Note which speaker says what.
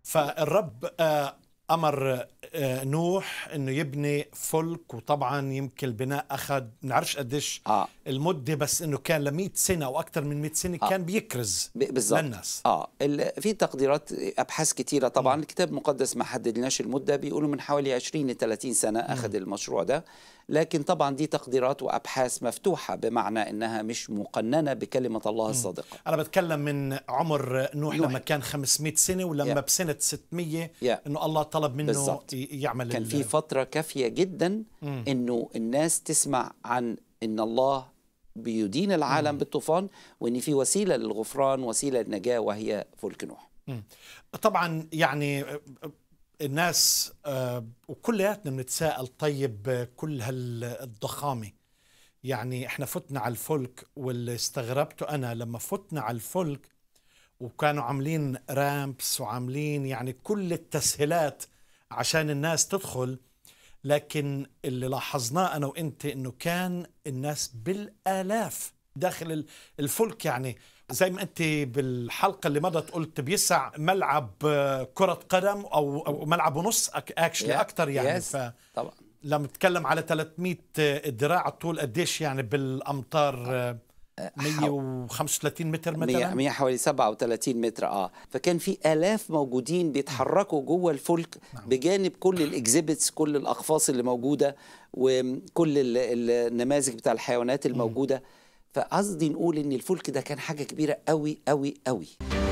Speaker 1: فالرب آه، امر آه، نوح انه يبني فلك وطبعا يمكن البناء اخذ ما نعرفش قديش
Speaker 2: اه
Speaker 1: المده بس انه كان ل 100 سنه او اكثر من 100 سنه
Speaker 2: آه.
Speaker 1: كان بيكرز
Speaker 2: ب- بالظبط
Speaker 1: للناس
Speaker 2: اه ال- في تقديرات ابحاث كتيره طبعا الكتاب المقدس ما حددناش المده بيقولوا من حوالي 20 ل 30 سنه اخذ المشروع ده لكن طبعا دي تقديرات وابحاث مفتوحه بمعنى انها مش مقننه بكلمه الله الصادقه
Speaker 1: انا بتكلم من عمر نوح,
Speaker 2: نوح.
Speaker 1: لما كان 500 سنه ولما
Speaker 2: يا.
Speaker 1: بسنه 600
Speaker 2: يا.
Speaker 1: انه الله طلب منه
Speaker 2: بالظبط.
Speaker 1: ي- يعمل
Speaker 2: كان
Speaker 1: ال-
Speaker 2: في فتره كافيه جدا
Speaker 1: مم.
Speaker 2: انه الناس تسمع عن ان الله بيدين العالم بالطوفان وان في وسيله للغفران وسيله للنجاه وهي فلك نوح
Speaker 1: طبعا يعني الناس آه، وكلياتنا بنتساءل طيب آه، كل هالضخامه يعني احنا فتنا على الفلك واللي استغربته انا لما فتنا على الفلك وكانوا عاملين رامبس وعاملين يعني كل التسهيلات عشان الناس تدخل لكن اللي لاحظناه انا وانت انه كان الناس بالالاف داخل ال- الفلك يعني زي ما انت بالحلقه اللي مضت قلت بيسع ملعب آه، كره قدم او او ملعب ونص اكشلي
Speaker 2: يا-
Speaker 1: اكثر يعني
Speaker 2: يس.
Speaker 1: ف
Speaker 2: طبعا
Speaker 1: لما نتكلم على 300 ذراع الطول قديش يعني بالامتار آه، 135 متر
Speaker 2: مية
Speaker 1: مثلا
Speaker 2: مية حوالي 37 متر اه فكان في الاف موجودين بيتحركوا جوه الفلك بجانب كل الاكزيبتس كل الاقفاص اللي موجوده وكل ال- ال- النماذج بتاع الحيوانات الموجوده فقصدي نقول ان الفلك ده كان حاجه كبيره قوي قوي قوي